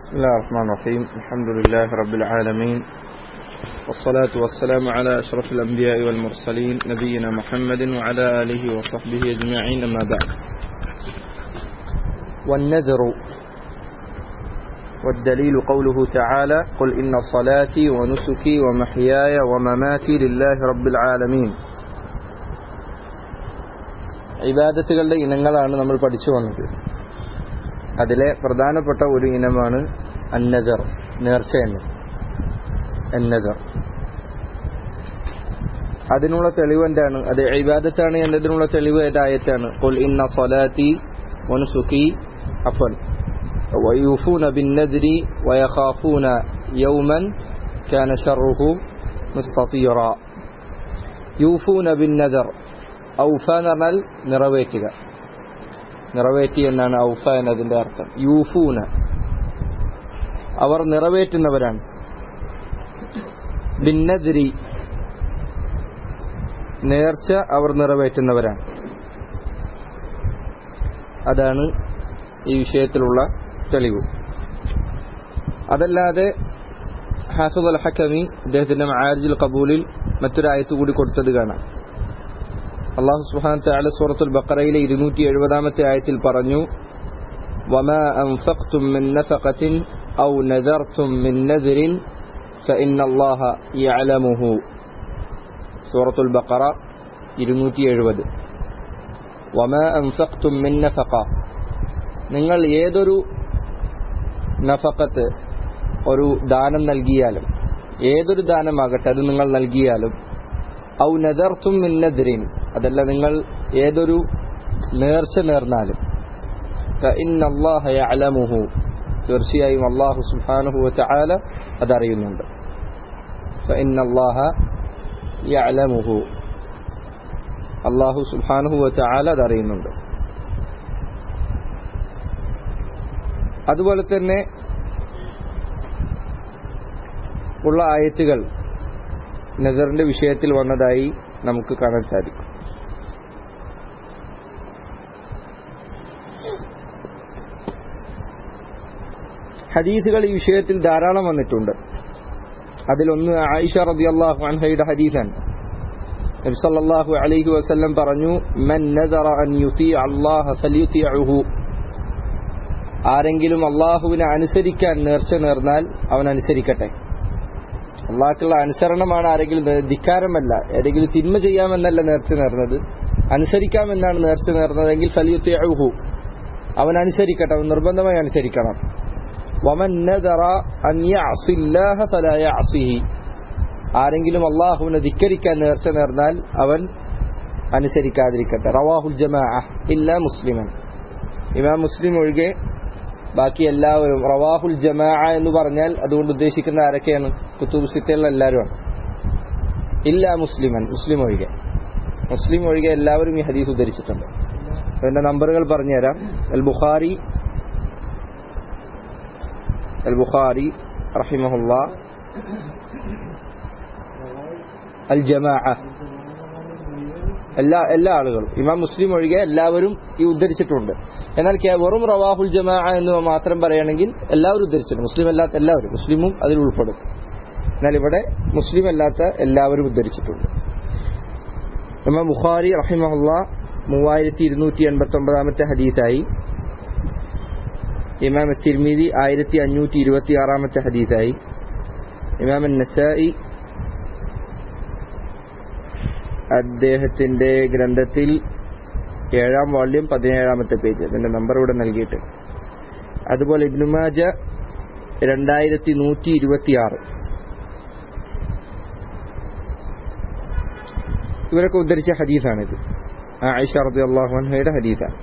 بسم الله الرحمن الرحيم الحمد لله رب العالمين والصلاة والسلام على أشرف الأنبياء والمرسلين نبينا محمد وعلى آله وصحبه أجمعين أما بعد والنذر والدليل قوله تعالى قل إن صلاتي ونسكي ومحياي ومماتي لله رب العالمين ഇബാദത്തുകളുടെ ഇനങ്ങളാണ് നമ്മൾ പഠിച്ചു വന്നത് അതിലെ പ്രധാനപ്പെട്ട ഒരു ഇനമാണ് അന്നദർ നേർച്ച എന്ന അന്നദർ അതിനുള്ള തെളിവ് എന്താണ് അത് ഇബാദത്താണ് എന്നതിനുള്ള തെളിവ് ഏതായത്താണ് ഖുൽ ഇന്ന സ്വലാത്തി വനുസുഖി അഫൻ ويوفون بالنذر ويخافون يوما كان شره مستطيرا يوفون بالنذر ഔഫ എന്ന് പറഞ്ഞാൽ നിറവേറ്റുക നിറവേറ്റി എന്നാണ് ഔഫ എന്നതിന്റെ അർത്ഥം യൂഫൂന അവർ നിറവേറ്റുന്നവരാണ് ഭിന്നതിരി നേർച്ച അവർ നിറവേറ്റുന്നവരാണ് അതാണ് ഈ വിഷയത്തിലുള്ള തെളിവ് അതല്ലാതെ ഹാഫിദ് അൽ ഹക്കമി അദ്ദേഹത്തിന്റെ ആർജുൽ കബൂലിൽ മറ്റൊരായത്ത് കൂടി കൊടുത്തത് കാണാം അള്ളാഹു സുഹാൻ താല സൂറത്തുൽ ബക്കറയിലെ ഇരുന്നൂറ്റി എഴുപതാമത്തെ ആയത്തിൽ പറഞ്ഞു وما أنفقتم من نفقة أو نذرتم من نذر فإن الله يعلمه سورة البقرة ഇരുന്നൂറ്റി എഴുപത് وما أنفقتم من نفقة നിങ്ങൾ ഏതൊരു നഫക്കത്ത് ഒരു ദാനം നൽകിയാലും ഏതൊരു ദാനമാകട്ടെ അത് നിങ്ങൾ നൽകിയാലും ഔ നദർത്തും മിന്നദ്രീൻ അതല്ല നിങ്ങൾ ഏതൊരു നേർച്ച നേർന്നാലും അലമുഹു തീർച്ചയായും അള്ളാഹു സുഹാനുഹു ചാല അതറിയുന്നുണ്ട് അലമുഹു അള്ളാഹു സുഹാനുഹു ചാല അതറിയുന്നുണ്ട് അതുപോലെ തന്നെ ഉള്ള ആയത്തുകൾ നസറിന്റെ വിഷയത്തിൽ വന്നതായി നമുക്ക് കാണാൻ സാധിക്കും ഹദീസുകൾ ഈ വിഷയത്തിൽ ധാരാളം വന്നിട്ടുണ്ട് അതിലൊന്ന് ആയിഷ റളിയല്ലാഹു അൻഹയുടെ ഹദീസാണ് നബി സല്ലല്ലാഹു അലൈഹി വസല്ലം പറഞ്ഞു മൻ നദറ അൻ യുതി അല്ലാഹ ഫലിയുതിഉഹു ആരെങ്കിലും അള്ളാഹുവിനെ അനുസരിക്കാൻ നേർച്ച നേർന്നാൽ അവൻ അനുസരിക്കട്ടെ അള്ളാഹ്ക്കുള്ള അനുസരണമാണ് ആരെങ്കിലും ധിക്കാരമല്ല ഏതെങ്കിലും തിന്മ ചെയ്യാമെന്നല്ല നേർച്ച നേർന്നത് അനുസരിക്കാമെന്നാണ് നേർച്ച നേർന്നതെങ്കിൽ ഫലിയുത്യഹു അവൻ അനുസരിക്കട്ടെ അവൻ നിർബന്ധമായി അനുസരിക്കണം വമൻ ആരെങ്കിലും അള്ളാഹുവിനെ ധിക്കരിക്കാൻ നേർച്ച നേർന്നാൽ അവൻ അനുസരിക്കാതിരിക്കട്ടെ റവാഹുൽ ജമാ ഇല്ല മുസ്ലിമൻ ഇമാം മുസ്ലിം ഒഴികെ ബാക്കി എല്ലാവരും റവാഹുൽ ജമാ എന്ന് പറഞ്ഞാൽ അതുകൊണ്ട് ഉദ്ദേശിക്കുന്ന ആരൊക്കെയാണ് കുത്തുബ് സിത്തയുള്ള എല്ലാവരുമാണ് ഇല്ല മുസ്ലിമൻ മുസ്ലിം ഒഴികെ മുസ്ലിം ഒഴികെ എല്ലാവരും ഈ ഹദീസ് ഉദ്ധരിച്ചിട്ടുണ്ട് അതിന്റെ നമ്പറുകൾ പറഞ്ഞുതരാം അൽ ബുഖാരി അൽ ബുഖാരി റഹിമഹുല്ല അൽ ജമാ എല്ലാ എല്ലാ ആളുകളും ഇമാം മുസ്ലിം ഒഴികെ എല്ലാവരും ഈ ഉദ്ധരിച്ചിട്ടുണ്ട് എന്നാൽ വെറും റവാഹുൽ ജമാ എന്ന് മാത്രം പറയുകയാണെങ്കിൽ എല്ലാവരും ഉദ്ധരിച്ചിട്ടുണ്ട് മുസ്ലിം അല്ലാത്ത എല്ലാവരും മുസ്ലിമും അതിൽ ഉൾപ്പെടും എന്നാൽ ഇവിടെ മുസ്ലിം അല്ലാത്ത എല്ലാവരും ഉദ്ധരിച്ചിട്ടുണ്ട് ഇമാം ബുഖാരി റഹിമഹുല്ല മൂവായിരത്തി ഇരുന്നൂറ്റി എൺപത്തി ഒമ്പതാമത്തെ ഹദീസായി ഇമാം തിർമീദി ആയിരത്തി അഞ്ഞൂറ്റി ഇരുപത്തി ആറാമത്തെ ഹദീസായി ഇമാം നസായി അദ്ദേഹത്തിന്റെ ഗ്രന്ഥത്തിൽ ഏഴാം വാള്യം പതിനേഴാമത്തെ പേജ് അതിന്റെ നമ്പർ ഇവിടെ നൽകിയിട്ട് അതുപോലെ ഇബ്നുമാജ രണ്ടായിരത്തി നൂറ്റി ഇരുപത്തി ആറ് ഇവരൊക്കെ ഉദ്ധരിച്ച ഹദീസാണിത് ആയിഷ റബി അള്ളാഹുഹയുടെ ഹദീസാണ്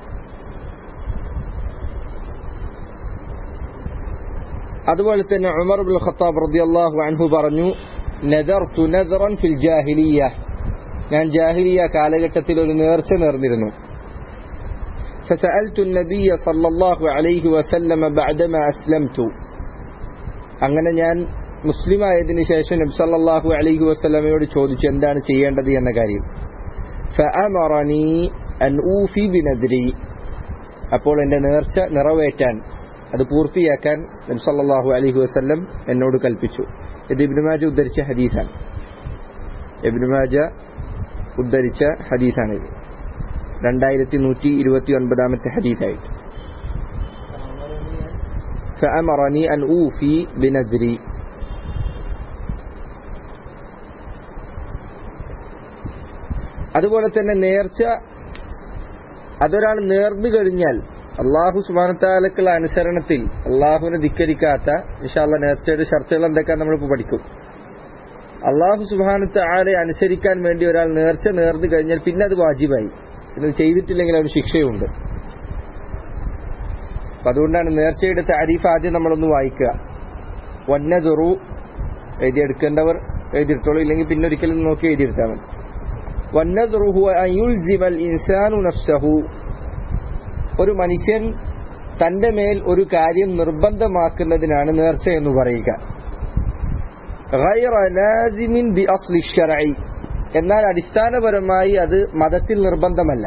അതുപോലെ തന്നെ ഉമർ ബുൽ ഖത്താബ് റബി അള്ളാഹു അൻഹു പറഞ്ഞു നദർതു നദറൻ ഫിൽ ജാഹിലിയ ഞാൻ ജാഹിലിയ കാലഘട്ടത്തിൽ ഒരു നേർച്ച നേർന്നിരുന്നു فسألت النبي صلى الله عليه وسلم بعدما أسلمت അങ്ങനെ ഞാൻ മുസ്ലിം ആയതിനു ശേഷം നബി സല്ലല്ലാഹു അലൈഹി വസല്ലമയോട് ചോദിച്ചു എന്താണ് ചെയ്യേണ്ടത് എന്ന കാര്യം فأمرني أن أوفي بنذري അപ്പോൾ എന്റെ നേർച്ച നിറവേറ്റാൻ അത് പൂർത്തിയാക്കാൻ നബി സല്ലല്ലാഹു അലൈഹി വസല്ലം എന്നോട് കൽപ്പിച്ചു ഇത് ഇബ്നു മാജ ഉദ്ധരിച്ച ഹദീസാണ് ഇബ്നു മാജ ഉദ്ധരിച്ച ഹദീസാണിത് രണ്ടായിരത്തി നൂറ്റി ഇരുപത്തി ഒൻപതാമത്തെ ഹദീസായിട്ട് فأمرني أن أوفي بنذري അതുപോലെ തന്നെ നേർച്ച അതൊരാൾ നേർന്നു കഴിഞ്ഞാൽ അള്ളാഹു സുബാനത്താലക്കുള്ള അനുസരണത്തിൽ അള്ളാഹുവിനെ ധിക്കരിക്കാത്ത ഇൻഷാല്ല നേർച്ചയുടെ ഷർത്തുകൾ എന്തൊക്കെ നമ്മളിപ്പോൾ പഠിക്കും അള്ളാഹു സുബാനത്തെ ആളെ അനുസരിക്കാൻ വേണ്ടി ഒരാൾ നേർച്ച നേർന്നു കഴിഞ്ഞാൽ പിന്നെ അത് വാജിബായി ഇത് ചെയ്തിട്ടില്ലെങ്കിൽ ഒരു ശിക്ഷയുണ്ട് അപ്പൊ അതുകൊണ്ടാണ് നേർച്ചയുടെ താരീഫ് ആദ്യം നമ്മളൊന്ന് വായിക്കുക വന്നതുറു എഴുതിയെടുക്കേണ്ടവർ എഴുതിയെടുത്തോളൂ ഇല്ലെങ്കിൽ പിന്നെ ഒരിക്കലും നോക്കി എഴുതിയെടുത്താൽ മതി വന്നതുറു അയുൽസിമൽ ഇൻസാനു നഫ്സഹു ഒരു മനുഷ്യൻ തന്റെ മേൽ ഒരു കാര്യം നിർബന്ധമാക്കുന്നതിനാണ് നേർച്ച എന്ന് പറയുക ഗൈറ ലാസിമിൻ ബി അസ്ലി ശർഈ എന്നാൽ അടിസ്ഥാനപരമായി അത് മതത്തിൽ നിർബന്ധമല്ല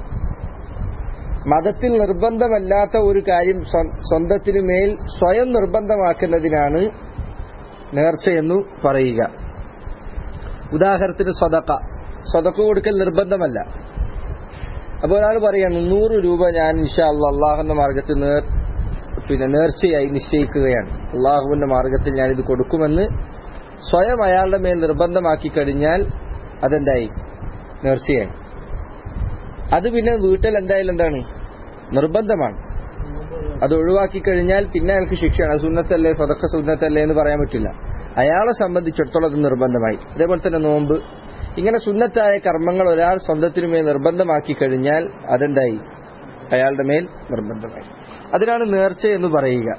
മതത്തിൽ നിർബന്ധമല്ലാത്ത ഒരു കാര്യം സ്വന്തത്തിനു മേൽ സ്വയം നിർബന്ധമാക്കുന്നതിനാണ് നേർച്ചയെന്നു പറയുക ഉദാഹരണത്തിന് സ്വതക്ക സ്വതക്ക കൊടുക്കൽ നിർബന്ധമല്ല അപ്പോൾ ഒരാൾ പറയാണ് നൂറ് രൂപ ഞാൻ ഇൻഷാ അള്ളാഹുവിന്റെ മാർഗത്തിൽ നേർ പിന്നെ നേർച്ചയായി നിശ്ചയിക്കുകയാണ് അള്ളാഹുവിന്റെ മാർഗത്തിൽ ഞാനിത് കൊടുക്കുമെന്ന് സ്വയം അയാളുടെ മേൽ നിർബന്ധമാക്കി കഴിഞ്ഞാൽ അതെന്തായി നേർച്ചയായി അത് പിന്നെ വീട്ടിൽ എന്തായാലും എന്താണ് നിർബന്ധമാണ് അത് ഒഴിവാക്കി കഴിഞ്ഞാൽ പിന്നെ അയാൾക്ക് ശിക്ഷയാണ് അത് സുന്നത്തല്ലേ സ്വതക്ക സുന്നത്തല്ലേ എന്ന് പറയാൻ പറ്റില്ല അയാളെ സംബന്ധിച്ചിടത്തോളം അത് നിർബന്ധമായി അതേപോലെ തന്നെ നോമ്പ് ഇങ്ങനെ സുന്നത്തായ കർമ്മങ്ങൾ ഒരാൾ സ്വന്തത്തിനു മേൽ നിർബന്ധമാക്കി കഴിഞ്ഞാൽ അതെന്തായി അയാളുടെ മേൽ നിർബന്ധമായി അതിനാണ് നേർച്ച എന്ന് പറയുക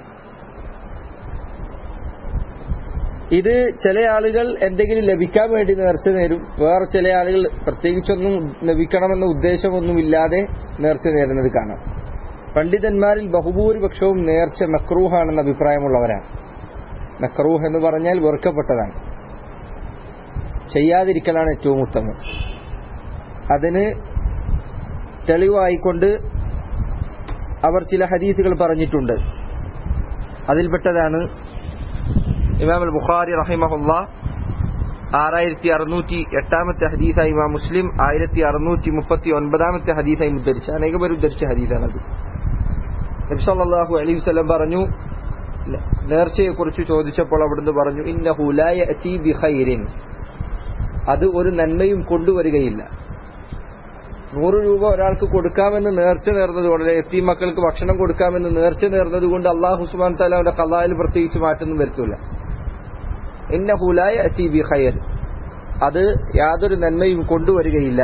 ഇത് ചില ആളുകൾ എന്തെങ്കിലും ലഭിക്കാൻ വേണ്ടി നേർച്ച നേരും വേറെ ചില ആളുകൾ പ്രത്യേകിച്ചൊന്നും ലഭിക്കണമെന്ന ഉദ്ദേശമൊന്നുമില്ലാതെ നേർച്ച നേരുന്നത് കാണാം പണ്ഡിതന്മാരിൽ ബഹുഭൂരിപക്ഷവും നേർച്ച മക്രൂഹാണെന്ന അഭിപ്രായമുള്ളവരാണ് മക്രൂഹ് എന്ന് പറഞ്ഞാൽ വെറുക്കപ്പെട്ടതാണ് ചെയ്യാതിരിക്കലാണ് ഏറ്റവും ഉത്തമം അതിന് തെളിവായിക്കൊണ്ട് അവർ ചില ഹദീസുകൾ പറഞ്ഞിട്ടുണ്ട് അതിൽപ്പെട്ടതാണ് ഇമാം അൽ ബുഖാരി റഹിമഹുല്ല ആറായിരത്തി അറുന്നൂറ്റി എട്ടാമത്തെ ഹദീസായി ഇമാം മുസ്ലിം ആയിരത്തി അറുന്നൂറ്റി മുപ്പത്തി ഒൻപതാമത്തെ ഹദീസായി ഉദ്ധരിച്ച അനേകം പേര് ഉദ്ധരിച്ച ഹദീസാണത് നബ്സല്ലാഹു അലൈഹി വസല്ലം പറഞ്ഞു നേർച്ചയെക്കുറിച്ച് ചോദിച്ചപ്പോൾ അവിടുന്ന് പറഞ്ഞു ഇന്നഹു ലാ യഅതി ബിഖൈരിൻ അത് ഒരു നന്മയും കൊണ്ടുവരികയില്ല നൂറ് രൂപ ഒരാൾക്ക് കൊടുക്കാമെന്ന് നേർച്ച നേർന്നത് കൊണ്ട് എത്തി മക്കൾക്ക് ഭക്ഷണം കൊടുക്കാമെന്ന് നേർച്ച നേർന്നത് കൊണ്ട് അള്ളാഹു സുബാൻ താല അവന്റെ കലായിൽ പ്രത്യേകിച്ച് മാറ്റൊന്നും വരുത്തൂല ഇന്ന ഹുലായ ബി ഖയർ അത് യാതൊരു നന്മയും കൊണ്ടുവരികയില്ല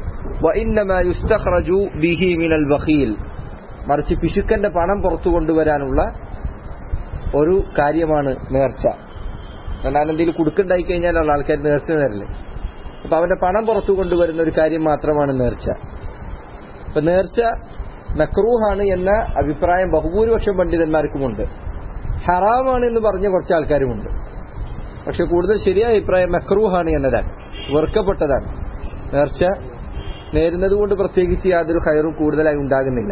ബിഹി മിനൽ ബഖീൽ മറിച്ച് പിശുക്കന്റെ പണം പുറത്തു കൊണ്ടുവരാനുള്ള ഒരു കാര്യമാണ് നേർച്ച എന്നാൽ എന്തെങ്കിലും കുടുക്കുണ്ടായി കഴിഞ്ഞാലുള്ള ആൾക്കാർ നേർച്ച നേരില്ലേ അപ്പൊ അവന്റെ പണം പുറത്തു കൊണ്ടുവരുന്ന ഒരു കാര്യം മാത്രമാണ് നേർച്ച അപ്പൊ നേർച്ച നക്രൂഹാണ് എന്ന അഭിപ്രായം ബഹുഭൂരിപക്ഷം പണ്ഡിതന്മാർക്കുമുണ്ട് ഹറാമാണ് എന്ന് പറഞ്ഞ കുറച്ച് ആൾക്കാരുമുണ്ട് പക്ഷെ കൂടുതൽ ശരിയായ അഭിപ്രായം നക്രൂഹാണ് എന്നതാണ് വെറുക്കപ്പെട്ടതാണ് നേർച്ച നേരുന്നത് കൊണ്ട് പ്രത്യേകിച്ച് യാതൊരു ഹയറും കൂടുതലായി ഉണ്ടാകുന്നില്ല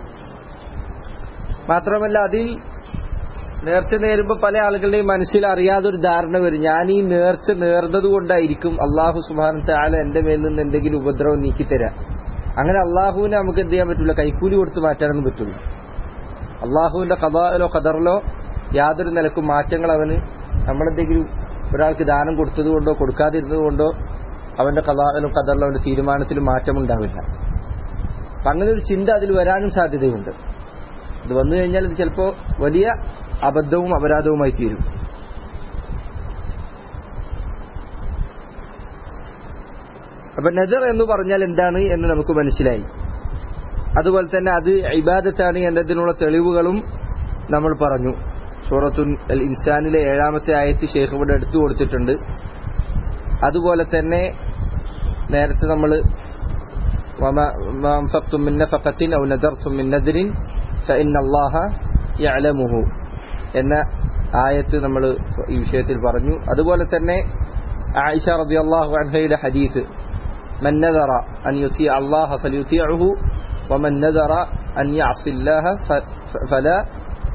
മാത്രമല്ല അതിൽ നേർച്ച നേരുമ്പോൾ പല ആളുകളുടെയും മനസ്സിൽ അറിയാതൊരു ധാരണ വരും ഞാൻ ഈ നേർച്ച നേർന്നത് കൊണ്ടായിരിക്കും അള്ളാഹു സുബാൻ താല എന്റെ മേൽ നിന്ന് എന്തെങ്കിലും ഉപദ്രവം നീക്കിത്തരാം അങ്ങനെ അള്ളാഹുവിനെ നമുക്ക് എന്ത് ചെയ്യാൻ പറ്റില്ല കൈക്കൂലി കൊടുത്ത് മാറ്റാനൊന്നും പറ്റില്ല അള്ളാഹുവിന്റെ കഥാലോ ഖദറിലോ യാതൊരു നിലക്കും മാറ്റങ്ങൾ അവന് നമ്മളെന്തെങ്കിലും ഒരാൾക്ക് ദാനം കൊടുത്തത് കൊണ്ടോ കൊടുക്കാതിരുന്നത് കൊണ്ടോ അവന്റെ കഥാലോ ഖദറിലോ അവന്റെ തീരുമാനത്തിലും മാറ്റമുണ്ടാവില്ല അപ്പൊ അങ്ങനെ ഒരു ചിന്ത അതിൽ വരാനും സാധ്യതയുണ്ട് ഇത് വന്നു കഴിഞ്ഞാൽ ഇത് ചിലപ്പോ വലിയ അബദ്ധവും അപരാധവുമായി തീരും അപ്പൊ നജർ എന്ന് പറഞ്ഞാൽ എന്താണ് എന്ന് നമുക്ക് മനസ്സിലായി അതുപോലെ തന്നെ അത് ഇബാദത്താണ് എന്നതിനുള്ള തെളിവുകളും നമ്മൾ പറഞ്ഞു സൂറത്തുൽ അൽ ഇൻസാനിലെ ഏഴാമത്തെ ആയത്ത് ഷേഖ് ഇവിടെ എടുത്തു കൊടുത്തിട്ടുണ്ട് അതുപോലെ തന്നെ നേരത്തെ നമ്മൾ എന്ന ആയത്ത് നമ്മൾ ഈ വിഷയത്തിൽ പറഞ്ഞു അതുപോലെ തന്നെ ആയിഷ റളിയല്ലാഹു അൻഹയുടെ ഹദീസ് من نذر أن يطيع الله فليطيعه ومن نذر أن يعصي الله فلا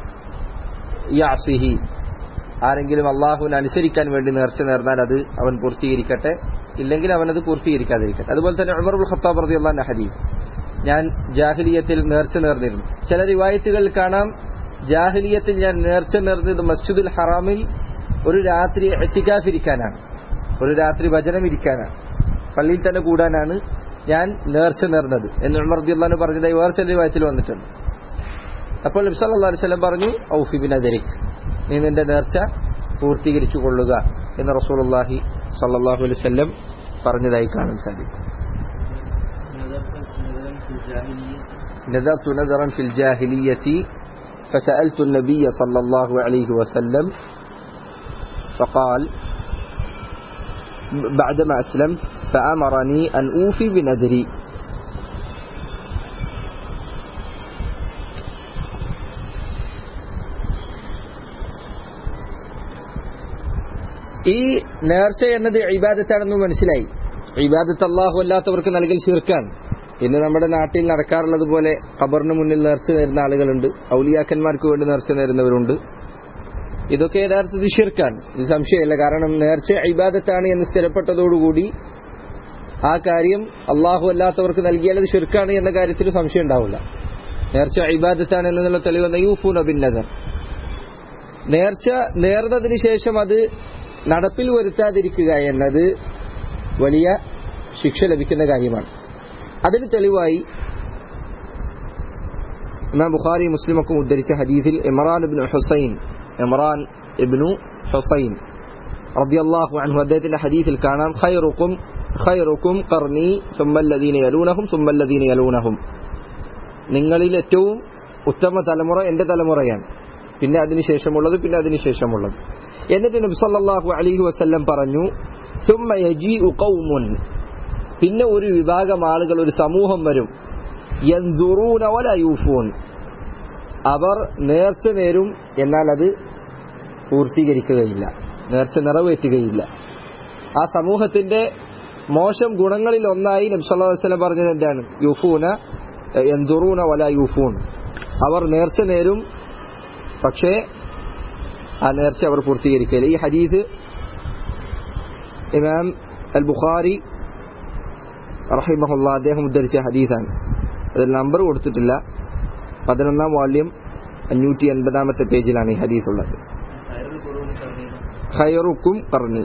യഅസിഹി ആരെങ്കിലും അള്ളാഹുവിനെ അനുസരിക്കാൻ വേണ്ടി നേർച്ച നേർന്നാൽ അത് അവൻ പൂർത്തീകരിക്കട്ടെ ഇല്ലെങ്കിൽ അവനത് പൂർത്തീകരിക്കാതിരിക്കട്ടെ അതുപോലെ തന്നെ ഉമർ ഉൽ ഖത്താബ് റളിയല്ലാഹു ഹദീസ് ഞാൻ ജാഹിലിയത്തിൽ നേർച്ച നേർന്നിരുന്നു ചില റിവായത്തുകൾ കാണാം ജാഹിലിയത്തിൽ ഞാൻ നേർച്ച നേർന്നത് മസ്ജിദുൽ ഹറാമിൽ ഒരു രാത്രി എത്തിക്കാതിരിക്കാനാണ് ഒരു രാത്രി വചനം ഇരിക്കാനാണ് പള്ളിയിൽ തന്നെ കൂടാനാണ് ഞാൻ നേർച്ച നേർന്നത് എന്ന് ഉമർ റളിയല്ലാഹു പറഞ്ഞതായി വേറെ ചില റിവായത്തിൽ വന്നിട്ടുണ്ട് അപ്പോൾ നബി സല്ലല്ലാഹു അലൈഹി വസല്ലം പറഞ്ഞു ഔഫി ബിൻ അദരിക് നീ നിന്റെ നേർച്ച പൂർത്തീകരിച്ചു കൊള്ളുക എന്ന് റസൂലുള്ളാഹി സല്ലല്ലാഹു അലൈഹി വസല്ലം പറഞ്ഞതായി കാണാൻ സാധിക്കും نذرت نذرا في الجاهلية فسألت النبي صلى الله عليه وسلم فقال بعدما أسلمت فأمرني أن أوفي بنذري ഈ നേർച്ച എന്നത് ഇബാദത്താണെന്ന് മനസ്സിലായി ഇബാദത്ത് അള്ളാഹു അല്ലാത്തവർക്ക് നൽകൽ ശിർക്കാണ് ഇന്ന് നമ്മുടെ നാട്ടിൽ നടക്കാറുള്ളത് പോലെ ഖബറിന് മുന്നിൽ നേർച്ച നേരുന്ന ആളുകളുണ്ട് ഔലിയാക്കന്മാർക്ക് വേണ്ടി നേർച്ച നേരുന്നവരുണ്ട് ഇതൊക്കെ യഥാർത്ഥത്തിൽ ഷിർക്കാണ് ഇത് സംശയമില്ല കാരണം നേർച്ച ഇബാദത്താണ് എന്ന് സ്ഥിരപ്പെട്ടതോടുകൂടി ആ കാര്യം അള്ളാഹു അല്ലാത്തവർക്ക് നൽകിയാൽ അത് ഷിർക്കാണ് എന്ന കാര്യത്തിൽ സംശയം ഉണ്ടാവില്ല നേർച്ച ഇബാദത്താണ് എന്നുള്ള തെളിവെന്ന യൂഫൂൻ അബിൻ നദർ നേർച്ച നേർന്നതിന് ശേഷം അത് നടപ്പിൽ വരുത്താതിരിക്കുക എന്നത് വലിയ ശിക്ഷ ലഭിക്കുന്ന കാര്യമാണ് അതിന് തെളിവായി ഇമാം ബുഖാരി മുസ്ലിമൊക്കെ ഉദ്ധരിച്ച ഹദീസിൽ ഇമ്രാൻ ഇബ്നു ഹുസൈൻ ഇമ്രാൻ ഇബ്നു ഹുസൈൻ റളിയല്ലാഹു അൻഹു അദ്ദേഹത്തിന്റെ ഹദീസിൽ കാണാം ഖൈറുക്കും ഖൈറുക്കും ഖർനി സുമ്മല്ലദീന യലൂനഹും സുമ്മല്ലദീന യലൂനഹും നിങ്ങളിൽ ഏറ്റവും ഉത്തമ തലമുറ എന്റെ തലമുറയാണ് പിന്നെ അതിനുശേഷമുള്ളത് പിന്നെ അതിനുശേഷമുള്ളത് എന്നിട്ട് നബി സല്ലല്ലാഹു അലൈഹി വസല്ലം പറഞ്ഞു സുമ്മ യജീഉ ഖൗമുൻ പിന്നെ ഒരു വിഭാഗം ആളുകൾ ഒരു സമൂഹം വരും യൻസുറൂന വല യൂഫൂൻ അവർ നേർച്ച നേരും എന്നാൽ അത് പൂർത്തീകരിക്കുകയില്ല നേർച്ച നിറവേറ്റുകയില്ല ആ സമൂഹത്തിന്റെ മോശം ഗുണങ്ങളിൽ ഒന്നായി നബി സല്ലല്ലാഹു അലൈഹി വസല്ലം പറഞ്ഞത് എന്താണ് യൂഫൂന യൻസുറൂന വല യൂഫൂൻ അവർ നേർച്ച നേരും പക്ഷേ ആ നേർച്ച അവർ പൂർത്തീകരിക്കില്ല ഈ ഹദീസ് ഇമാം അൽ ബുഖാരി റഹിമഹുല്ല അദ്ദേഹം ഉദ്ധരിച്ച ഹദീസാണ് അതിൽ നമ്പർ കൊടുത്തിട്ടില്ല പതിനൊന്നാം വാല്യം അഞ്ഞൂറ്റി എൺപതാമത്തെ പേജിലാണ് ഈ ഹദീസ് ഉള്ളത് ഖൈറുക്കും കർണി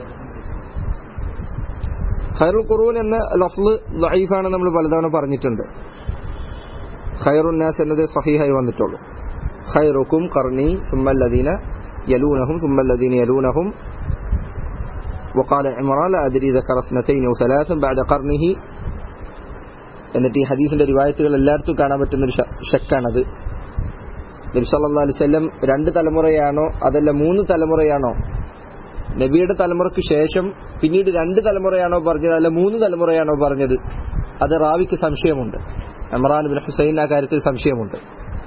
ഖൈറുൽ ഖുറൂൻ എന്ന ലഫ്ല് ദഈഫാണ് നമ്മൾ പലതവണ പറഞ്ഞിട്ടുണ്ട് ഖൈറുന്നാസ് എന്നത് സഹീഹായി വന്നിട്ടുള്ളൂ ഖൈറുക്കും കർണി സുമ്മല്ലദീന يلونهم ثم الذين يلونهم وقال عمران لا أدري ذكر اثنتين أو ثلاثا بعد قرنه എന്നിട്ട് ഈ ഹദീസിന്റെ റിവായത്തുകൾ എല്ലായിടത്തും കാണാൻ പറ്റുന്ന ഒരു ഷക്കാണത് നബി സല്ലല്ലാഹു അലൈഹി വസല്ലം രണ്ട് തലമുറയാണോ അതല്ല മൂന്ന് തലമുറയാണോ നബിയുടെ തലമുറയ്ക്ക് ശേഷം പിന്നീട് രണ്ട് തലമുറയാണോ പറഞ്ഞത് അല്ല മൂന്ന് തലമുറയാണോ പറഞ്ഞത് അത് റാവിക്ക് സംശയമുണ്ട് ഇമ്രാൻ ബിൻ ഹുസൈൻ ആ കാര്യത്തിൽ സംശയമുണ്ട്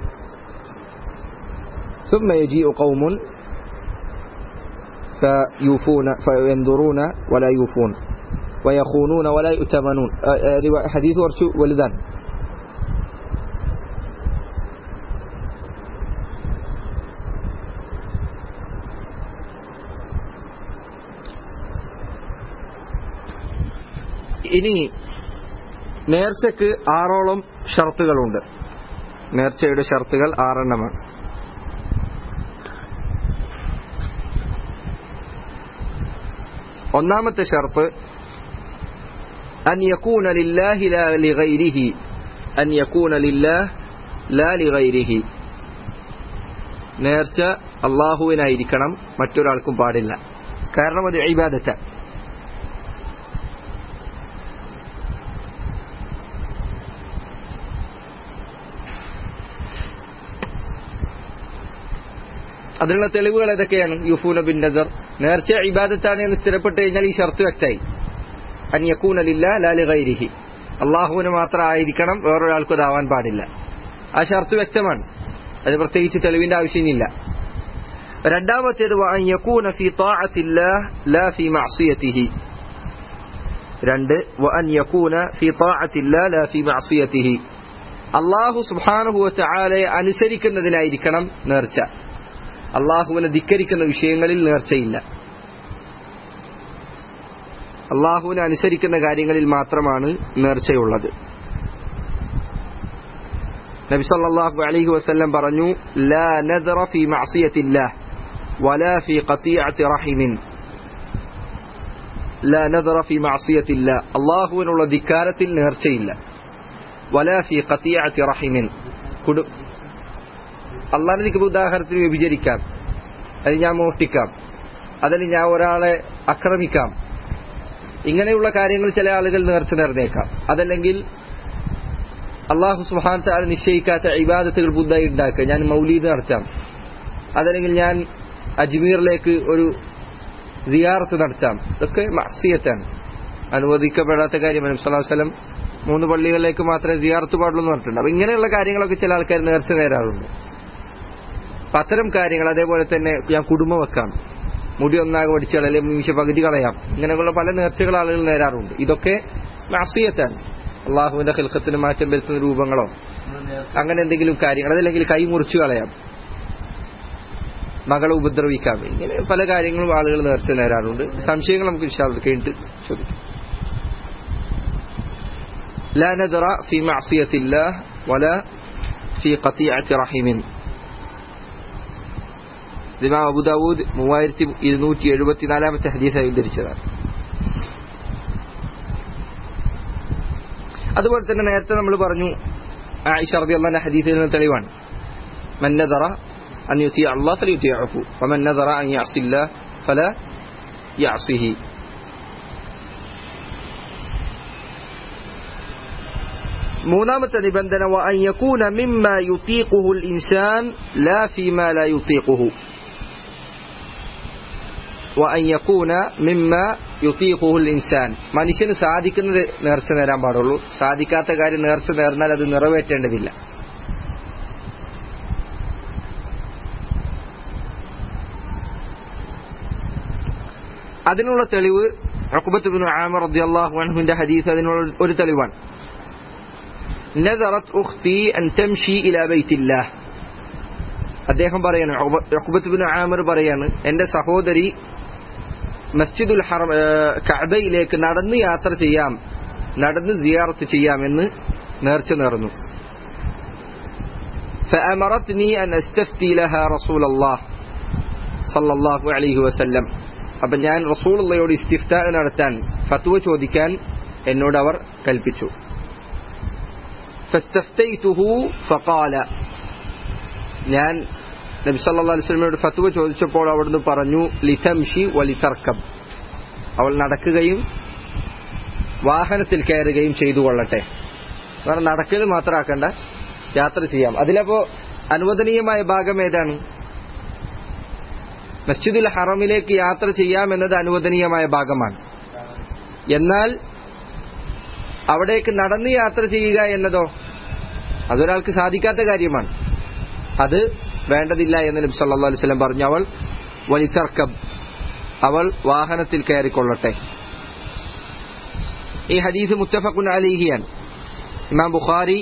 ثم يجيء قوم فيوفون فينظرون ولا يوفون ويخونون ولا يؤتمنون حديث ورشو ولدان ഇനി നേർച്ചക്ക് ആറോളം ഷർത്തുകളുണ്ട് നേർച്ചയുടെ ഷർത്തുകൾ ആറെണ്ണമാണ് ഒന്നാമത്തെ ഷർത്ത് أن يكون لله لا لغيره أن يكون لله لا لغيره നേർച്ച അള്ളാഹുവിനായിരിക്കണം മറ്റൊരാൾക്കും പാടില്ല കാരണം അത് ഇബാദത്ത അതിനുള്ള തെളിവുകൾ ഏതൊക്കെയാണ് യുഫൂന ബിൻ നസർ നേർച്ച ഇബാദത്താണ് എന്ന് സ്ഥിരപ്പെട്ട് കഴിഞ്ഞാൽ ഈ ഷർത്ത് വ്യക്തമായി അൻ യക്കൂനലില്ല ലാലി ഗൈരിഹി അള്ളാഹുവിന് മാത്രം ആയിരിക്കണം വേറൊരാൾക്കും അതാവാൻ പാടില്ല ആ ഷർത്ത് വ്യക്തമാണ് അത് പ്രത്യേകിച്ച് തെളിവിന്റെ ആവശ്യമില്ല രണ്ടാമത്തേത് അൻ യക്കൂന ഫി താഅത്തില്ലാഹ് ലാ ഫി മഅസിയതിഹി രണ്ട് വഅൻ യക്കൂന ഫി താഅത്തില്ലാഹ് ലാ ഫി മഅസിയതിഹി അള്ളാഹു സുബ്ഹാനഹു വതആലയെ അനുസരിക്കുന്നതിനായിരിക്കണം നേർച്ച അള്ളാഹുവിനെ ധിക്കരിക്കുന്ന വിഷയങ്ങളിൽ നേർച്ചയില്ല അള്ളാഹുവിനെ അനുസരിക്കുന്ന കാര്യങ്ങളിൽ മാത്രമാണ് നേർച്ചയുള്ളത് നബി സല്ലല്ലാഹു അലൈഹി വസല്ലം പറഞ്ഞു ലാ നദറ ഫീ മഅസിയത്തില്ലാഹ് വലാ ഫീ ഖതീഅത്തി റഹിമിൻ ലാ നദറ ഫീ മഅസിയത്തില്ലാഹ് അള്ളാഹുവിനുള്ള ധിക്കാരത്തിൽ നേർച്ചയില്ല വലാ ഫീ ഖതീഅത്തി റഹിമിൻ കുടു അള്ളാഹിനെ എനിക്ക് ഉദാഹരണത്തിന് വ്യഭിചരിക്കാം അത് ഞാൻ മോഷ്ടിക്കാം അതിൽ ഞാൻ ഒരാളെ ആക്രമിക്കാം ഇങ്ങനെയുള്ള കാര്യങ്ങൾ ചില ആളുകൾ നേർച്ച നേർന്നേക്കാം അതല്ലെങ്കിൽ അള്ളാഹു സുഹാൻ താല നിശ്ചയിക്കാത്ത ഇബാദത്തുകൾ പുതുതായി ഉണ്ടാക്കുക ഞാൻ മൗലീദ് നടത്താം അതല്ലെങ്കിൽ ഞാൻ അജ്മീറിലേക്ക് ഒരു സിയാറത്ത് നടത്താം ഇതൊക്കെ മസിയത്താണ് അനുവദിക്കപ്പെടാത്ത കാര്യമാണ് സ്വലാസ്ലം മൂന്ന് പള്ളികളിലേക്ക് മാത്രമേ സിയാറത്ത് പാടുള്ളൂ എന്ന് പറഞ്ഞിട്ടുണ്ട് അപ്പൊ ഇങ്ങനെയുള്ള കാര്യങ്ങളൊക്കെ ചില ആൾക്കാർ നേർച്ച നേരാറുണ്ട് അപ്പൊ അത്തരം കാര്യങ്ങൾ അതേപോലെ തന്നെ ഞാൻ കുടുംബം വെക്കാം മുടി ഒന്നാകെ പഠിച്ചാൽ അല്ലെങ്കിൽ മീശ പകുതി കളയാം ഇങ്ങനെയുള്ള പല നേർച്ചകൾ ആളുകൾ നേരാറുണ്ട് ഇതൊക്കെ മാസിയത്താണ് അള്ളാഹുവിന്റെ ഹിൽക്കത്തിന് മാറ്റം വരുത്തുന്ന രൂപങ്ങളോ അങ്ങനെ എന്തെങ്കിലും കാര്യങ്ങൾ അതല്ലെങ്കിൽ കൈ മുറിച്ചു കളയാം മകളെ ഉപദ്രവിക്കാം ഇങ്ങനെ പല കാര്യങ്ങളും ആളുകൾ നേർച്ച നേരാറുണ്ട് സംശയങ്ങൾ നമുക്ക് വിശാലം കഴിഞ്ഞിട്ട് ചോദിക്കാം لا نذر في معصية الله ولا في قطيعة رحم ഇമാം അബുദാവൂദ് മൂവായിരത്തി ഇരുന്നൂറ്റി എഴുപത്തിനാലാമത്തെ ഹദീസായി ഉദ്ധരിച്ചതാണ് അതുപോലെ തന്നെ നേരത്തെ നമ്മൾ പറഞ്ഞു ആയിഷ റബി അള്ളാന്റെ ഹദീസിൽ നിന്ന് തെളിവാണ് من نذر أن يطيع الله فليطيعه ومن نذر أن يعصي الله فلا يعصيه മൂന്നാമത്തെ നിബന്ധന وأن يكون مما يطيقه الإنسان لا فيما لا يطيقه وأن يكون مما يطيقه الإنسان മനുഷ്യന് സാധിക്കുന്നത് നേർച്ച നേരാൻ പാടുള്ളൂ സാധിക്കാത്ത കാര്യം നേർച്ച നേർന്നാൽ അത് നിറവേറ്റേണ്ടതില്ല അതിനുള്ള തെളിവ് അക്കുബത്ത് ആമർ റളിയല്ലാഹു അൻഹുവിന്റെ ഹദീസ് അതിനുള്ള ഒരു തെളിവാണ് نذرت أختي أن تمشي إلى بيت الله അദ്ദേഹം പറയാണ് ഉഖ്ബത്ത് ബിൻ ആമിർ പറയാണ് എന്റെ സഹോദരി മസ്ജിദുൽ ഹറം കഅബയിലേക്ക് നടന്ന് യാത്ര ചെയ്യാം നടന്ന് സിയാറത്ത് ചെയ്യാം എന്ന് നേർച്ച നേർന്നു فأمرتني أن أستفتي لها رسول الله صلى الله عليه وسلم അപ്പം ഞാൻ റസൂലുള്ളയോട് ഇസ്തിഫ്ത നടത്താൻ ഫത്വ ചോദിക്കാൻ എന്നോട് അവർ കൽപ്പിച്ചു ഫസ്തഫ്തൈതുഹു ഫഖാല ഞാൻ നബി സല്ലല്ലാഹു അലൈഹി വസല്ലമയോട് ഫത്വ ചോദിച്ചപ്പോൾ അവിടുന്ന് പറഞ്ഞു ലിതംഷി വലിതർക്കം അവൾ നടക്കുകയും വാഹനത്തിൽ കയറുകയും ചെയ്തു കൊള്ളട്ടെ കാരണം നടക്കൽ മാത്രമാക്കണ്ട യാത്ര ചെയ്യാം അതിലപ്പോ അനുവദനീയമായ ഭാഗം ഏതാണ് മസ്ജിദുൽ ഹറമിലേക്ക് യാത്ര ചെയ്യാം എന്നത് അനുവദനീയമായ ഭാഗമാണ് എന്നാൽ അവിടേക്ക് നടന്ന് യാത്ര ചെയ്യുക എന്നതോ അതൊരാൾക്ക് സാധിക്കാത്ത കാര്യമാണ് അത് വേണ്ടതില്ല എന്ന് നബി സല്ലല്ലാഹു അലൈഹി വസല്ലം പറഞ്ഞു അവൾ വലിതർക്കബ് അവൾ വാഹനത്തിൽ കയറിക്കൊള്ളട്ടെ ഈ ഹദീസ് മുത്തഫഖുൻ അലൈഹിയാണ് ഇമാം ബുഖാരി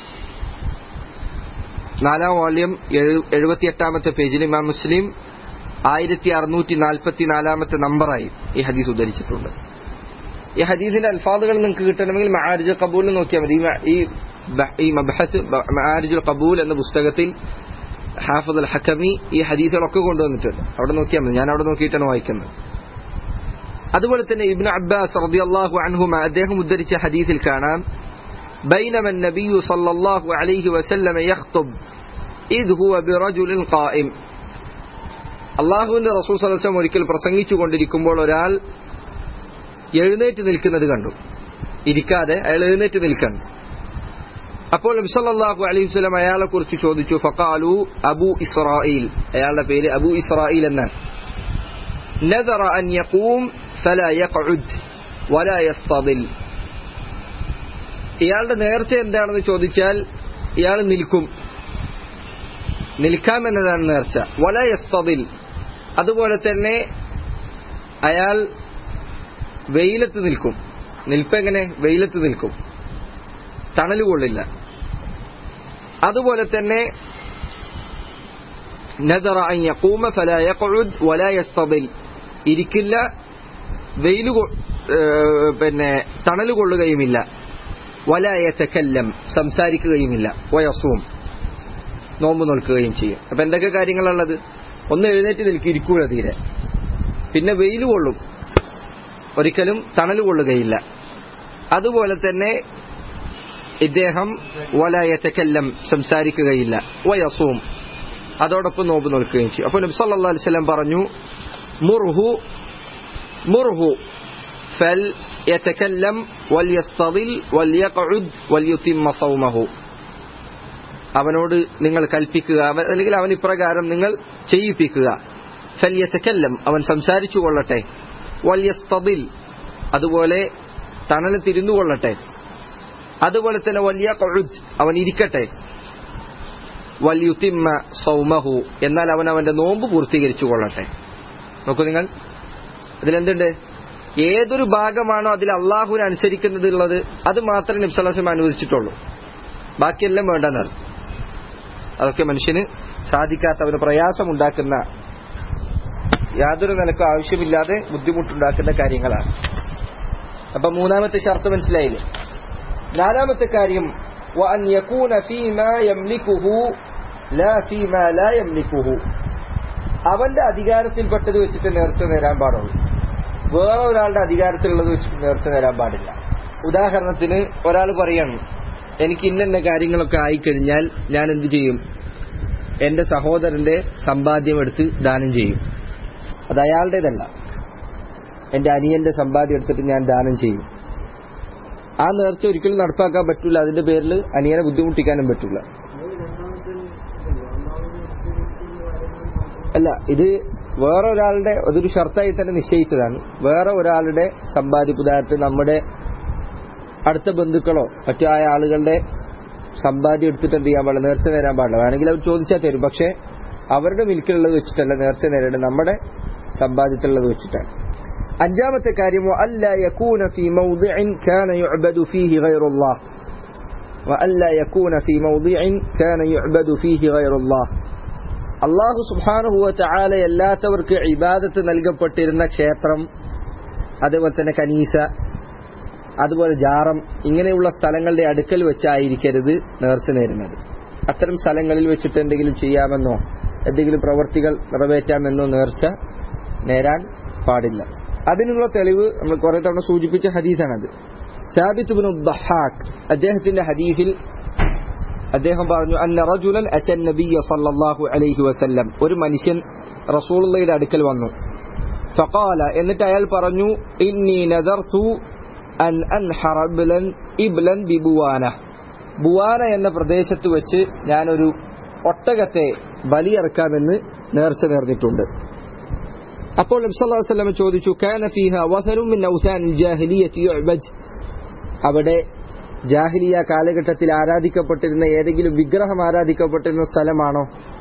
നാലാം വോള്യം എഴുപത്തിയെട്ടാമത്തെ പേജിൽ ഇമാം മുസ്ലിം ആയിരത്തി അറുന്നൂറ്റി നാൽപ്പത്തി നാലാമത്തെ നമ്പറായി ഈ ഹദീസ് ഉദ്ധരിച്ചിട്ടുണ്ട് ഈ ഹദീസിന്റെ അൽഫാദുകൾ നിങ്ങൾക്ക് കിട്ടണമെങ്കിൽ മഹാരിജ് കബൂൽ നോക്കിയാൽ മതി ഈ ഈ മബഹസ് മഹാരിജുൽ കബൂൽ എന്ന പുസ്തകത്തിൽ ഹാഫദ് അൽ ഹക്കമി ഈ ഹദീസുകളൊക്കെ കൊണ്ടുവന്നിട്ടുണ്ട് അവിടെ നോക്കിയാൽ മതി ഞാൻ അവിടെ നോക്കിയിട്ടാണ് വായിക്കുന്നത് അതുപോലെ തന്നെ ഇബ്നു അബ്ബാസ് റളിയല്ലാഹു അൻഹുമ അദ്ദേഹം ഉദ്ധരിച്ച ഹദീസിൽ കാണാം بينما النبي صلى الله عليه وسلم يخطب إذ هو برجل قائم അള്ളാഹുവിന്റെ റസൂൽ സലസം ഒരിക്കൽ പ്രസംഗിച്ചു കൊണ്ടിരിക്കുമ്പോൾ ഒരാൾ എഴുന്നേറ്റ് നിൽക്കുന്നത് കണ്ടു ഇരിക്കാതെ അയാൾ എഴുന്നേറ്റ് നിൽക്കണം അപ്പോൾ നബ്സല്ലാഹു അലൈഹി സ്വലം അയാളെ കുറിച്ച് ചോദിച്ചു ഫക്കാലു അബു ഇസ്രായിൽ അയാളുടെ പേര് അബു ഇസ്രായിൽ എന്നാണ് نذر أن يقوم فلا يقعد ولا يستظل ഇയാളുടെ നേർച്ച എന്താണെന്ന് ചോദിച്ചാൽ ഇയാൾ നിൽക്കും നിൽക്കാമെന്നതാണ് നേർച്ച വല യസ്തതിൽ അതുപോലെ തന്നെ അയാൾ വെയിലത്ത് നിൽക്കും നിൽപ്പെങ്ങനെ വെയിലത്ത് നിൽക്കും തണല് കൊള്ളില്ല അതുപോലെ തന്നെ നദറ അൻ യഖൂമ ഫലാ യഖഉദ് വലാ യസ്തദിൽ ഇരിക്കില്ല വെയിൽ പിന്നെ തണൽ കൊള്ളുകയുമില്ല വലാ യതകല്ലം സംസാരിക്കുകയുമില്ല വയസൂം നോമ്പ് നോൽക്കുകയും ചെയ്യും അപ്പൊ എന്തൊക്കെ കാര്യങ്ങളുള്ളത് ഒന്ന് എഴുന്നേറ്റ് നിൽക്കും ഇരിക്കൂല തീരെ പിന്നെ വെയിൽ കൊള്ളും ഒരിക്കലും തണൽ കൊള്ളുകയില്ല അതുപോലെ തന്നെ ഇദ്ദേഹം വലയത്തക്കെല്ലാം സംസാരിക്കുകയില്ല വയസൂം അതോടൊപ്പം നോമ്പ് നോൽക്കുകയും ചെയ്യും അപ്പോൾ നബി സല്ലല്ലാഹു അലൈഹി വസല്ലം പറഞ്ഞു മുർഹു മുർഹു ഫൽ യതകല്ലം വൽയസ്തദിൽ വൽയഖഉദ് വൽയുതിമ്മ സൗമഹു അവനോട് നിങ്ങൾ കൽപ്പിക്കുക അവൻ- അല്ലെങ്കിൽ അവൻ ഇപ്രകാരം നിങ്ങൾ ചെയ്യിപ്പിക്കുക ഫല്യത്തക്കല്ലം അവൻ സംസാരിച്ചു കൊള്ളട്ടെ വല്യസ്തദിൽ അതുപോലെ തണൽ തിരിഞ്ഞു കൊള്ളട്ടെ അതുപോലെ തന്നെ വലിയ കൊഴുദ് അവൻ ഇരിക്കട്ടെ വല്യുത്തിമ്മ സൗമഹു എന്നാൽ അവൻ അവന്റെ നോമ്പ് പൂർത്തീകരിച്ചു കൊള്ളട്ടെ നോക്കൂ നിങ്ങൾ ഇതിലെന്തുണ്ട് ഏതൊരു ഭാഗമാണോ അതിൽ അള്ളാഹുവിനെ അനുസരിക്കുന്നത് ഉള്ളത് അത് മാത്രമേ നബ്സലാസം അനുവദിച്ചിട്ടുള്ളൂ ബാക്കിയെല്ലാം വേണ്ടെന്നാണ് അതൊക്കെ മനുഷ്യന് സാധിക്കാത്ത അവന് പ്രയാസമുണ്ടാക്കുന്ന യാതൊരു നിലക്കും ആവശ്യമില്ലാതെ ബുദ്ധിമുട്ടുണ്ടാക്കുന്ന കാര്യങ്ങളാണ് അപ്പൊ മൂന്നാമത്തെ ഷർത്ത് മനസ്സിലായില്ലേ നാലാമത്തെ കാര്യം وأن يكون فيما يملكه لا فيما لا يملكه അവന്റെ അധികാരത്തിൽപ്പെട്ടത് വെച്ചിട്ട് നേർച്ച നേരാൻ പാടുള്ളൂ വേറെ ഒരാളുടെ അധികാരത്തിലുള്ളത് വെച്ചിട്ട് നേർച്ച നേരാൻ പാടില്ല ഉദാഹരണത്തിന് ഒരാൾ പറയാണ് എനിക്ക് ഇന്ന കാര്യങ്ങളൊക്കെ ആയിക്കഴിഞ്ഞാൽ ഞാൻ എന്ത് ചെയ്യും എന്റെ സഹോദരന്റെ സമ്പാദ്യം എടുത്ത് ദാനം ചെയ്യും അത് അയാളുടേതല്ല എന്റെ അനിയന്റെ സമ്പാദ്യം എടുത്തിട്ട് ഞാൻ ദാനം ചെയ്യും ആ നേർച്ച ഒരിക്കലും നടപ്പാക്കാൻ പറ്റൂല അതിന്റെ പേരിൽ അനിയനെ ബുദ്ധിമുട്ടിക്കാനും പറ്റൂല അല്ല ഇത് വേറെ ഒരാളുടെ അതൊരു ഷർത്തായി തന്നെ നിശ്ചയിച്ചതാണ് വേറെ ഒരാളുടെ സമ്പാദ്യ ഉദാഹരണത്തിന് നമ്മുടെ അടുത്ത ബന്ധുക്കളോ മറ്റായ ആളുകളുടെ സമ്പാദ്യം എടുത്തിട്ട് എന്ത് ചെയ്യാൻ പാടില്ല നേർച്ച നേരാൻ പാടില്ല വേണമെങ്കിൽ അവർ ചോദിച്ചാൽ തരും പക്ഷെ അവരുടെ മിൽക്കിലുള്ളത് വെച്ചിട്ടല്ല നേർച്ച നേരിടേണ്ടത് നമ്മുടെ സമ്പാദ്യത്തിലുള്ളത് വെച്ചിട്ടാണ് അഞ്ചാമത്തെ കാര്യം അല്ല യകൂന ഫി മൗദിഇൻ കാന യുഅബദു ഫീഹി ഗൈറുല്ലാഹ് وألا يكون في موضع كان يعبد فيه غير الله അള്ളാഹു സുബാനുഹുവ ചാല എല്ലാത്തവർക്ക് ഇബാദത്ത് നൽകപ്പെട്ടിരുന്ന ക്ഷേത്രം അതുപോലെ തന്നെ കനീസ അതുപോലെ ജാറം ഇങ്ങനെയുള്ള സ്ഥലങ്ങളുടെ അടുക്കൽ വെച്ചായിരിക്കരുത് നേർച്ച നേരുന്നത് അത്തരം സ്ഥലങ്ങളിൽ വെച്ചിട്ട് എന്തെങ്കിലും ചെയ്യാമെന്നോ എന്തെങ്കിലും പ്രവർത്തികൾ നിറവേറ്റാമെന്നോ നേർച്ച നേരാൻ പാടില്ല അതിനുള്ള തെളിവ് നമ്മൾ കുറെ തവണ സൂചിപ്പിച്ച ഹദീസാണത് സാബിത്ത് ബിൻ ദഹാഖ് അദ്ദേഹത്തിന്റെ ഹദീസിൽ അദ്ദേഹം പറഞ്ഞു അന്ന റജുലൻ അറ്റൻ നബിയ സല്ലല്ലാഹു അലൈഹി വസല്ലം ഒരു മനുഷ്യൻ റസൂലുള്ളയുടെ അടുക്കൽ വന്നു ഫഖാല എന്നിട്ട് അയാൾ പറഞ്ഞു ഇന്നി നദർതു അൻ അൻഹറ ഇബ്ലൻ ഇബ്ലൻ ബിബുവാന ബുവാന എന്ന പ്രദേശത്ത് വെച്ച് ഞാനൊരു ഒട്ടകത്തെ ബലിയറക്കാമെന്ന് നേർച്ച നേർന്നിട്ടുണ്ട് അപ്പോൾ നബി സല്ലല്ലാഹു അലൈഹി വസല്ലം ചോദിച്ചു കാന ഫീഹ വസനും മിൻ ഔസാനിൽ ജാഹിലിയത്തി യുഅബദ് അവിടെ ജാഹിലിയ കാലഘട്ടത്തിൽ ആരാധിക്കപ്പെട്ടിരുന്ന ഏതെങ്കിലും വിഗ്രഹം ആരാധിക്കപ്പെട്ടിരുന്ന സ്ഥലമാണോ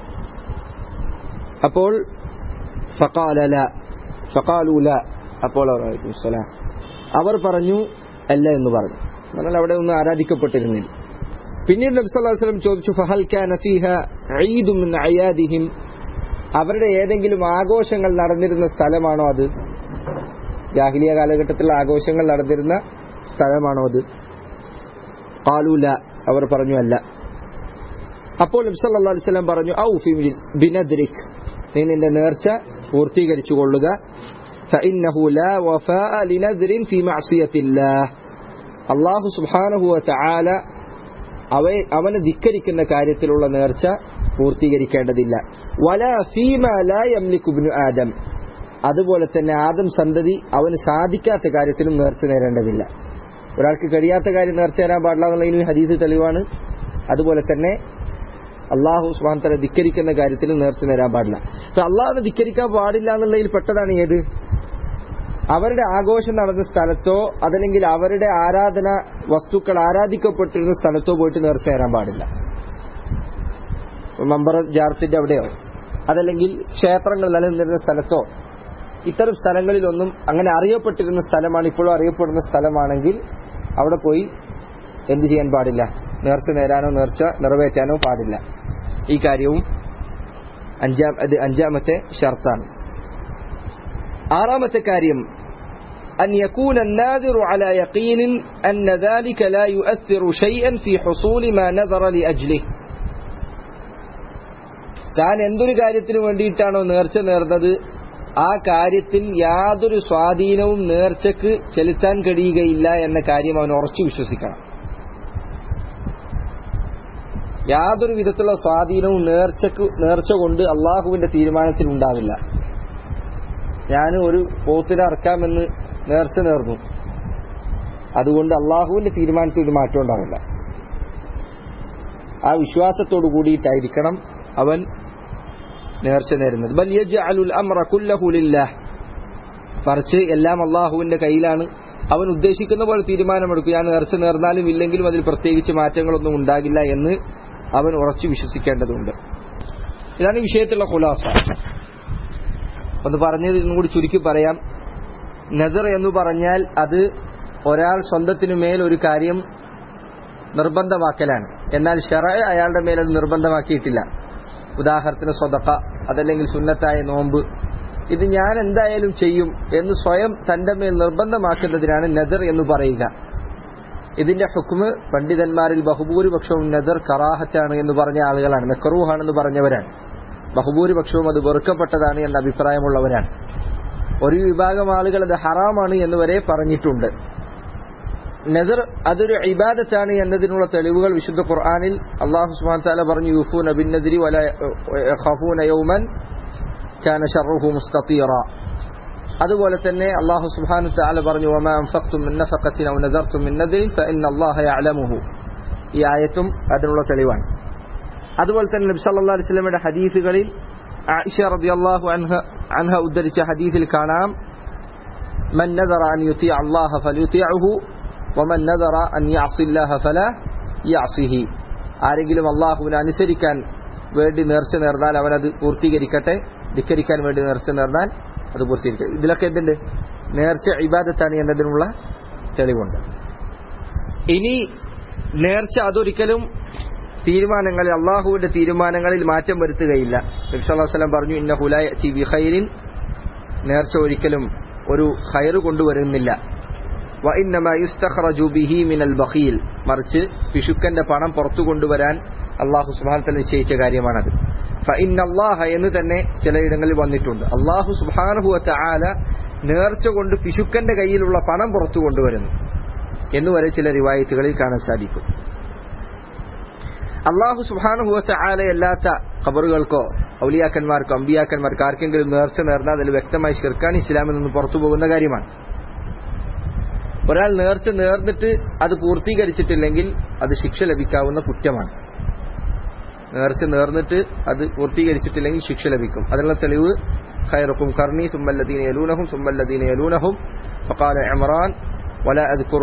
അപ്പോൾ ഫഖാലല ഫഖാലൂല അപ്പോൾ വലൈക്കും സലാം അവർ പറഞ്ഞു അല്ല എന്ന് പറഞ്ഞു എന്നാൽ അവിടെ ഒന്നും ആരാധിക്കപ്പെട്ടിരുന്നില്ല പിന്നീട് നബി സല്ലല്ലാഹു അലൈഹി വസല്ലം ചോദിച്ചു ഫഹൽ കാന ഫീഹ ഈദു മിൻ അയാദിഹിം അവരുടെ ഏതെങ്കിലും ആഘോഷങ്ങൾ നടന്നിരുന്ന സ്ഥലമാണോ അത് ജാഹിലിയ കാലഘട്ടത്തിലുള്ള ആഘോഷങ്ങൾ നടന്നിരുന്ന സ്ഥലമാണോ അത് കാലൂല അവർ പറഞ്ഞു അല്ല അപ്പോൾ നബി സല്ലല്ലാഹു അലൈഹി വസല്ലം പറഞ്ഞു ഔ ഫി ബിനദ്രിക് നീ നിന്റെ നേർച്ച പൂർത്തീകരിച്ചു കൊള്ളുക فإنه لا وفاء لنذر في معصية الله അള്ളാഹു സുബ്ഹാനഹു വതആല അവയെ അവനെ ധിക്കരിക്കുന്ന കാര്യത്തിലുള്ള നേർച്ച പൂർത്തീകരിക്കേണ്ടതില്ല വല ഫീമ ലാ യംലികു ഇബ്നു ആദം അതുപോലെ തന്നെ ആദം സന്തതി അവന് സാധിക്കാത്ത കാര്യത്തിലും നേർച്ച നേരേണ്ടതില്ല ഒരാൾക്ക് കഴിയാത്ത കാര്യം നേർച്ച തരാൻ പാടില്ല എന്നുള്ളതിന് ഈ ഹദീസ് തെളിവാണ് അതുപോലെ തന്നെ അള്ളാഹു സുബാൻ തല ധിക്കരിക്കുന്ന കാര്യത്തിൽ നേർച്ച നേരാൻ പാടില്ല അപ്പൊ അള്ളാഹുനെ ധിക്കരിക്കാൻ പാടില്ല എന്നുള്ളതിൽ പെട്ടതാണ് ഏത് അവരുടെ ആഘോഷം നടന്ന സ്ഥലത്തോ അതല്ലെങ്കിൽ അവരുടെ ആരാധന വസ്തുക്കൾ ആരാധിക്കപ്പെട്ടിരുന്ന സ്ഥലത്തോ പോയിട്ട് നേർച്ച നേരാൻ പാടില്ല മമ്പറ ജാറത്തിന്റെ അവിടെയോ അതല്ലെങ്കിൽ ക്ഷേത്രങ്ങൾ നിലനിന്നിരുന്ന സ്ഥലത്തോ ഇത്തരം സ്ഥലങ്ങളിലൊന്നും അങ്ങനെ അറിയപ്പെട്ടിരുന്ന സ്ഥലമാണ് ഇപ്പോഴും അറിയപ്പെടുന്ന സ്ഥലമാണെങ്കിൽ അവിടെ പോയി എന്ത് ചെയ്യാൻ പാടില്ല നേർച്ച നേരാനോ നേർച്ച നിറവേറ്റാനോ പാടില്ല ഈ കാര്യവും അഞ്ചാം അത് അഞ്ചാമത്തെ ഷർത്താണ് ആറാമത്തെ കാര്യം أن يكون الناذر على يقين أن ذلك لا يؤثر شيئا في حصول ما نذر لأجله താൻ എന്തൊരു കാര്യത്തിന് വേണ്ടിയിട്ടാണോ നേർച്ച നേർന്നത് ആ കാര്യത്തിൽ യാതൊരു സ്വാധീനവും നേർച്ചക്ക് ചെലുത്താൻ കഴിയുകയില്ല എന്ന കാര്യം അവൻ ഉറച്ചു വിശ്വസിക്കണം യാതൊരു വിധത്തിലുള്ള സ്വാധീനവും നേർച്ചക്ക് നേർച്ച കൊണ്ട് അള്ളാഹുവിന്റെ തീരുമാനത്തിൽ ഉണ്ടാവില്ല ഞാൻ ഒരു പോത്തിനെ അറക്കാമെന്ന് നേർച്ച നേർന്നു അതുകൊണ്ട് അള്ളാഹുവിന്റെ തീരുമാനത്തിൽ ഒരു മാറ്റം ഉണ്ടാവില്ല ആ വിശ്വാസത്തോടു കൂടിയിട്ടായിരിക്കണം അവൻ നേർച്ച നേരുന്നത് ബൽ യജ്അലുൽ അംറ കുല്ലഹു ലില്ലാഹ് മറിച്ച് എല്ലാം അള്ളാഹുവിന്റെ കയ്യിലാണ് അവൻ ഉദ്ദേശിക്കുന്ന പോലെ തീരുമാനമെടുക്കും ഞാൻ നേർച്ച നേർന്നാലും ഇല്ലെങ്കിലും അതിൽ പ്രത്യേകിച്ച് മാറ്റങ്ങളൊന്നും ഉണ്ടാകില്ല എന്ന് അവൻ ഉറച്ചു വിശ്വസിക്കേണ്ടതുണ്ട് ഇതാണ് ഈ വിഷയത്തിലുള്ള ഖുലാസ ഒന്ന് പറഞ്ഞത് ഇന്നും കൂടി ചുരുക്കി പറയാം നദർ എന്ന് പറഞ്ഞാൽ അത് ഒരാൾ സ്വന്തത്തിനു മേൽ ഒരു കാര്യം നിർബന്ധമാക്കലാണ് എന്നാൽ ഷറ അയാളുടെ മേൽ അത് നിർബന്ധമാക്കിയിട്ടില്ല ഉദാഹരണത്തിന് സ്വതക്ക അതല്ലെങ്കിൽ സുന്നത്തായ നോമ്പ് ഇത് ഞാൻ എന്തായാലും ചെയ്യും എന്ന് സ്വയം തന്റെ മേൽ നിർബന്ധമാക്കുന്നതിനാണ് നദർ എന്ന് പറയുക ഇതിന്റെ ഹുക്മ് പണ്ഡിതന്മാരിൽ ബഹുഭൂരിപക്ഷവും നദർ കറാഹത്താണ് എന്ന് പറഞ്ഞ ആളുകളാണ് മെക്കറൂഹാണെന്ന് പറഞ്ഞവരാണ് ബഹുഭൂരിപക്ഷവും അത് വെറുക്കപ്പെട്ടതാണ് എന്ന അഭിപ്രായമുള്ളവരാണ് ഒരു വിഭാഗം ആളുകൾ അത് ഹറാമാണ് എന്ന് വരെ പറഞ്ഞിട്ടുണ്ട് നദർ അതൊരു ഇബാദത്താണ് എന്നതിനുള്ള തെളിവുകൾ വിശുദ്ധ ഖുർആാനിൽ അള്ളാഹു സുബ്ഹാനഹു തആല പറഞ്ഞു യൂഫൂന ബിന്നദ്രി വല യഖാഫൂന യൗമൻ കാന ശർറുഹു മുസ്തതീറ അതുപോലെ തന്നെ അള്ളാഹു സുബ്ഹാനഹു തആല പറഞ്ഞു വമാ അൻഫഖ്തും മിൻ നഫഖത്തിൻ ഔ നദർതും മിൻ നദ്രിൻ ഫഇന്ന അല്ലാഹ യഅലമുഹു ഈ ആയത്തും അതിനുള്ള തെളിവാണ് അതുപോലെ തന്നെ നബി സല്ലല്ലാഹു അലൈഹി വസല്ലമയുടെ ഹദീസുകളിൽ ആയിഷ റളിയല്ലാഹു അൻഹ അൻഹ ഉദ്ധരിച്ച ഹദീസിൽ കാണാം മൻ നദറ അൻ യുതി അല്ലാഹ ഫലയുതിഅഹു വമൻ നദറ അൻ യഅസില്ലാഹ ഫലാ യഅസിഹി ആരെങ്കിലും അള്ളാഹുവിനെ അനുസരിക്കാൻ വേണ്ടി നേർച്ച നേർന്നാൽ അവനത് പൂർത്തീകരിക്കട്ടെ ധിക്കരിക്കാൻ വേണ്ടി നേർച്ച നേർന്നാൽ അത് പൂർത്തീകരിക്കട്ടെ ഇതിലൊക്കെ എന്തുണ്ട് നേർച്ച ഇബാദത്താണ് എന്നതിനുള്ള തെളിവുണ്ട് ഇനി നേർച്ച അതൊരിക്കലും തീരുമാനങ്ങളിൽ അള്ളാഹുവിന്റെ തീരുമാനങ്ങളിൽ മാറ്റം വരുത്തുകയില്ല നബ്സല്ലാസ്ലം പറഞ്ഞു ഇന്ന ഹുലായ ബി ഖൈരിൻ നേർച്ച ഒരിക്കലും ഒരു ഖൈറ് കൊണ്ടുവരുന്നില്ല മിനൽ ബഖീൽ മറിച്ച് പിശുക്കന്റെ പണം പുറത്തു കൊണ്ടുവരാൻ അള്ളാഹു സുബാനത്തൽ നിശ്ചയിച്ച കാര്യമാണത് അള്ളാഹ എന്ന് തന്നെ ചിലയിടങ്ങളിൽ വന്നിട്ടുണ്ട് അള്ളാഹു സുബാനുഹുവത്ത ആല നേർച്ച കൊണ്ട് പിശുക്കന്റെ കയ്യിലുള്ള പണം പുറത്തു കൊണ്ടുവരുന്നു എന്നുവരെ ചില റിവായത്തുകളിൽ കാണാൻ സാധിക്കും അള്ളാഹു സുബാനുഹുവത്ത ആല അല്ലാത്ത ഖബറുകൾക്കോ ഔലിയാക്കന്മാർക്കോ അമ്പിയാക്കന്മാർക്കോ ആർക്കെങ്കിലും നേർച്ച നേർന്നാൽ അതിൽ വ്യക്തമായി ശിർക്കാൻ ഇസ്ലാമിൽ നിന്ന് പുറത്തു പോകുന്ന കാര്യമാണ് ഒരാൾ നേർച്ച നേർന്നിട്ട് അത് പൂർത്തീകരിച്ചിട്ടില്ലെങ്കിൽ അത് ശിക്ഷ ലഭിക്കാവുന്ന കുറ്റമാണ് നേർച്ച നേർന്നിട്ട് അത് പൂർത്തീകരിച്ചിട്ടില്ലെങ്കിൽ ശിക്ഷ ലഭിക്കും അതിനുള്ള തെളിവ് خيركم قرني ثم الذين يلونهم ثم الذين يلونهم فقال عمران ولا أذكر